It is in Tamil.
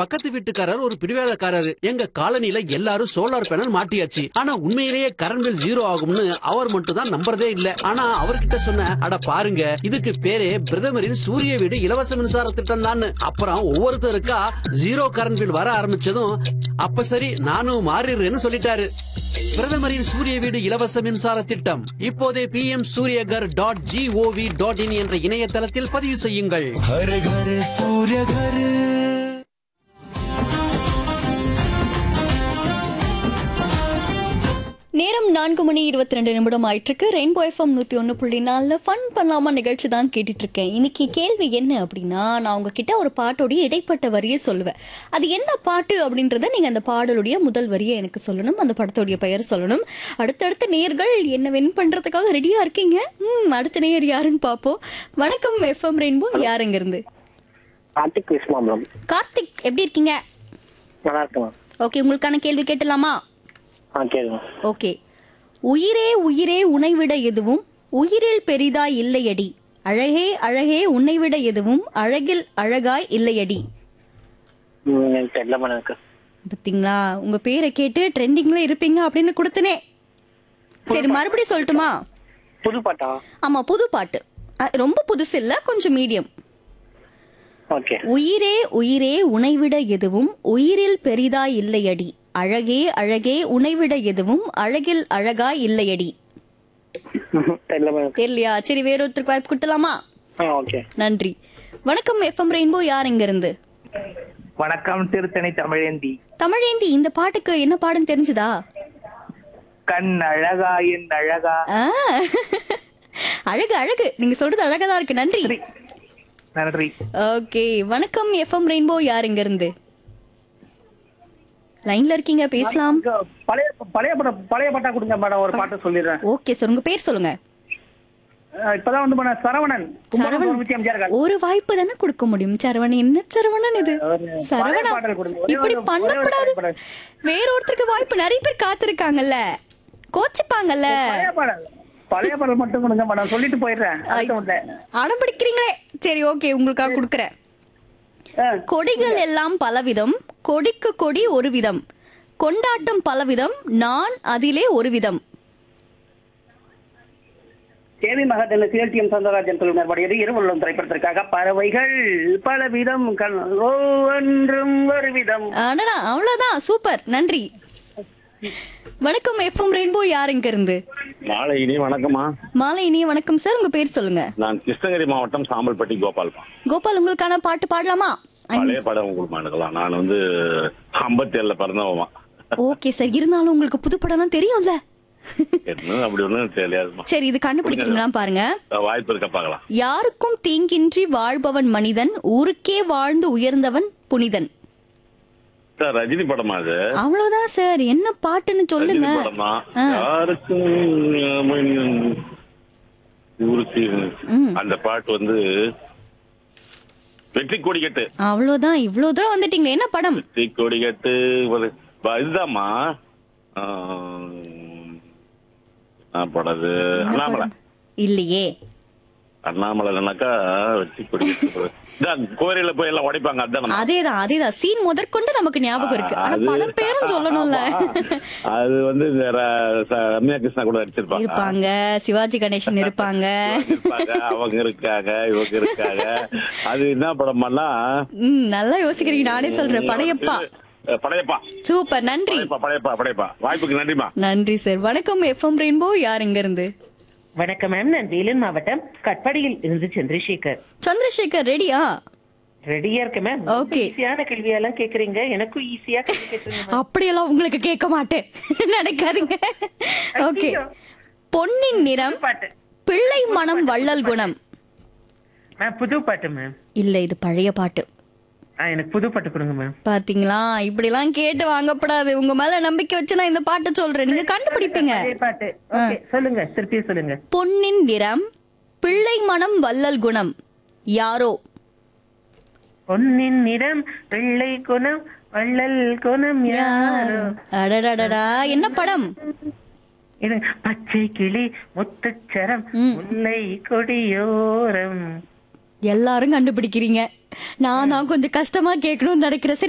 பக்கத்து வீட்டுக்காரர் ஒரு பிடிவாதக்காரரு எங்க காலனில எல்லாரும் சோலார் பேனல் மாட்டியாச்சு ஆனா உண்மையிலேயே கரண்ட் பில் ஜீரோ ஆகும்னு அவர் மட்டும் தான் நம்புறதே இல்ல ஆனா அவர்கிட்ட சொன்ன அட பாருங்க இதுக்கு பேரே பிரதமரின் சூரிய வீடு இலவச மின்சார திட்டம் தான் அப்புறம் ஒவ்வொருத்தருக்கா ஜீரோ கரண்ட் பில் வர ஆரம்பிச்சதும் அப்ப சரி நானும் மாறிடுறேன்னு சொல்லிட்டாரு பிரதமரின் சூரிய வீடு இலவச மின்சார திட்டம் இப்போதே P M Suryaghar dot G O V dot in என்ற இணையதளத்தில் பதிவு செய்யுங்கள் हर घर सूर्य घर நேரம் நான்கு மணி இருபத்தி ரெண்டு நிமிடம் ஆயிட்டிருக்கு ரெயின்போ எஃப்எம் நூத்தி ஒன்று புள்ளி நாலுல ஃபன் பண்ணலாமா நிகழ்ச்சி தான் கேட்டுட்டு இருக்கேன் இன்னைக்கு கேள்வி என்ன அப்படின்னா நான் உங்ககிட்ட ஒரு பாட்டோடைய இடைப்பட்ட வரியை சொல்லுவேன் அது என்ன பாட்டு அப்படின்றத நீங்க அந்த பாடலுடைய முதல் வரியை எனக்கு சொல்லணும் அந்த படத்தோடைய பெயர் சொல்லணும் அடுத்தடுத்த நேர்கள் என்ன வின் பண்றதுக்காக ரெடியா இருக்கீங்க ம் அடுத்த நேயர் யாருன்னு பார்ப்போம் வணக்கம் எஃப்எம் ரெயின்போ யாருங்க இருந்து கார்த்திக் விஸ்மாம்பலம் கார்த்திக் எப்படி இருக்கீங்க நல்லா இருக்குமா ஓகே உங்களுக்கான கேள்வி கேட்டலாமா ஆ கேளுங்க ஓகே உயிரே உயிரே உனைவிட எதுவும் உயிரில் பெரிதாய் இல்லையடி அழகே அழகே உன்னைவிட எதுவும் அழகில் அழகாய் இல்லையடி ம், எனக்கு தெரியல மேடம் எனக்கு பாத்தீங்களா உங்க பேரை கேட்டு ட்ரெண்டிங்ல இருப்பீங்க அப்படின்னு கொடுத்தனே சரி மறுபடியும் சொல்லட்டுமா புது பாட்டா ஆமா புது பாட்டு அ, ரொம்ப புதுசு இல்ல கொஞ்சம் மீடியம் ஓகே உயிரே உயிரே உனைவிட எதுவும் உயிரில் பெரிதாய் இல்லையடி அழகே அழகே உனைவிட எதுவும் அழகில் அழகாய் இல்லையடி தெரியல மேடம் தெரியலையா சரி வேறொருத்தருக்கு வாய்ப்பு கொடுத்தலாமா ஆ ஓகே நன்றி வணக்கம் எஃப்எம் ரெயின்போ யார் இங்க இருந்து வணக்கம் திருத்தணி தமிழேந்தி தமிழேந்தி இந்த பாட்டுக்கு என்ன பாடம் தெரிஞ்சுதா கண் அழகா என் அழகா ஆ, அழகு அழகு நீங்க சொல்றது அழகா இருக்கு நன்றி நன்றி ஓகே வணக்கம் எஃப்எம் ரெயின்போ யார் இங்க இருந்து லைன்ல இருக்கீங்க பேசலாம் பழைய பழைய படம் பழைய பாட்டா கொடுங்க மேடம் ஒரு பாட்டு சொல்லிடுறேன் ஓகே சார் உங்க பேர் சொல்லுங்க அஹ் இப்பதான் வந்து மேடம் சரவணன் சரவணன் கும்பகோணம் எம்ஜிஆர் காலனி. ஒரு வாய்ப்பு தானே கொடுக்க முடியும் சரவணன் என்ன சரவணன் இது ஒரு சரவணா பழைய பாடல் கொடுங்க. ஒரே இப்படி ஒரு- பண்ணக்கூடாது ஒரே ஒரு பாடல். வேறொருத்தருக்கு வாய்ப்பு நிறைய பேர் காத்திருக்காங்கல்ல கோச்சிப்பாங்கல்ல பழைய பாடல் பழைய பாடல் மட்டும் கொடுங்க மேடம் சொல்லிட்டு போயிடுறேன் அடுத்த ஒன்றை. அடம் பிடிக்கிறீங்களே சரி ஓகே உங்களுக்காக கொடுக்குறேன் ஆ, கொடிகள் எல்லாம் பலவிதம் கொடிக்கு கொடி ஒரு விதம் கொண்டாட்டம் பலவிதம் நான் அதிலே ஒரு விதம் கேவி மகதன சிஎல்டிஎம் சந்தராஜன் குழுவினர் பாடியது இருவள்ளம் திரைப்படத்திற்காக பறவைகள் பலவிதம் கண் ஒவ்வொன்றும் ஒரு விதம் அடடா அவ்வளவுதான் சூப்பர் நன்றி வணக்கம் எஃப்எம் ரெயின்போ யார் இங்க இருந்து மாலை இனி வணக்கம்மா மாலை இனிய வணக்கம் சார் உங்க பேர் சொல்லுங்க நான் கிருஷ்ணகிரி மாவட்டம் சாம்பல்பட்டி கோபால்மா கோபால் உங்களுக்கான பாட்டு பாடலாமா பழைய படம் உங்களுக்கு எடுக்கலாம் நான் வந்து ஐம்பத்தி ஏழுல பிறந்தவமா ஓகே சார் இருந்தாலும் உங்களுக்கு புது படம்லாம் தெரியும்ல என்ன அப்படி ஒண்ணும் தெரியாதுமா சரி இது கண்டுபிடிக்கிறீங்களா பாருங்க வாய்ப்பு இருக்க பார்க்கலாம் யாருக்கும் தீங்கின்றி வாழ்பவன் மனிதன் ஊருக்கே வாழ்ந்து உயர்ந்தவன் புனிதன் சார் ரஜினி படமா அது அவ்வளவுதான் சார் என்ன பாட்டுன்னு சொல்லுங்க ரஜினி படமா ஆ. யாருக்கும் அஹ், ஊருக்கு அந்த பாட்டு வந்து வெற்றி கொடிக்கட்டு அவ்வளவுதான் இவ்வளவு தூரம் வந்துட்டீங்களே என்ன படம் வெற்றி கொடிக்கட்டு ஒரு ப- இதுதாம்மா ஆஹ், என்ன படம் அது என்ன அண்ணாமலை படம்? இல்லையே அண்ணாமலைனாக்கா வெற்றி கொடிக்கட்டு இதான் கோயில போய் எல்லாம் உடைப்பாங்க அதான் அதேதான் அதேதான் சீன் முதற்கொண்டு நமக்கு ஞாபகம் இருக்கு ஆனா அது- படம் பேரும் சொல்லணும்ல ஆமா. அது வந்து இந்த ர- ச- ரம்யா கிருஷ்ணா கூட நடிச்சிருப்பாங்க இருப்பாங்க சிவாஜி கணேசன் இருப்பாங்க இருப்பாங்க அவங்க இருக்காங்க இவங்க இருக்காங்க அது என்ன படமானா ம் நல்லா யோசிக்கிறீங்க நானே சொல்றேன் படையப்பா படையப்பா சூப்பர் நன்றி படையப்பா படையப்பா படையப்பா வாய்ப்புக்கு நன்றிமா நன்றி சார் வணக்கம் எஃப்எம் ரெயின்போ யார் இங்க இருந்து வணக்கம் மேம் நான் வேலூர் மாவட்டம் கட்பாடியில் இருந்து சந்திரசேகர் சந்திரசேகர் ரெடியா ரெடியா இருக்கேன் மேம் Okay. ஈஸியான கேள்வியெல்லாம் கேக்குறீங்க எனக்கும் ஈஸியா கேள்வி கேட்டுருங்க அப்படியெல்லாம் உங்களுக்கு கேட்க மாட்டேன் நினைக்காதீங்க ஓகே பொன்னின் நிறம் பாட்டு பிள்ளை மனம் வள்ளல் குணம் மேம் புது பாட்டு மேம் இல்ல இது பழைய பாட்டு ஆ எனக்கு புது பாட்டு கொடுங்க மேம் பாத்தீங்களா இப்படி எல்லாம் கேட்டு வாங்கப்படாது உங்க மேல நம்பிக்கை வச்சு நான் இந்த பாட்டை சொல்றேன் நீங்க கண்டுபிடிப்பீங்க பழைய பாட்டு ஓகே சொல்லுங்க திருப்பி சொல்லுங்க பொன்னின் நிறம் பிள்ளை மனம் வள்ளல் குணம் யாரோ பொன்னின் நிறம் வெள்ளை குணம் வள்ளல் குணம் யாரோ அடடடடா என்ன படம் இது பச்சை கிளி முத்துச்சரம் ம். முல்லை கொடியோரம் எல்லாரும் கண்டுபிடிக்கிறீங்க நான் தான் கொஞ்சம் கஷ்டமா கேட்கணும்னு நினைக்கிறேன் சரி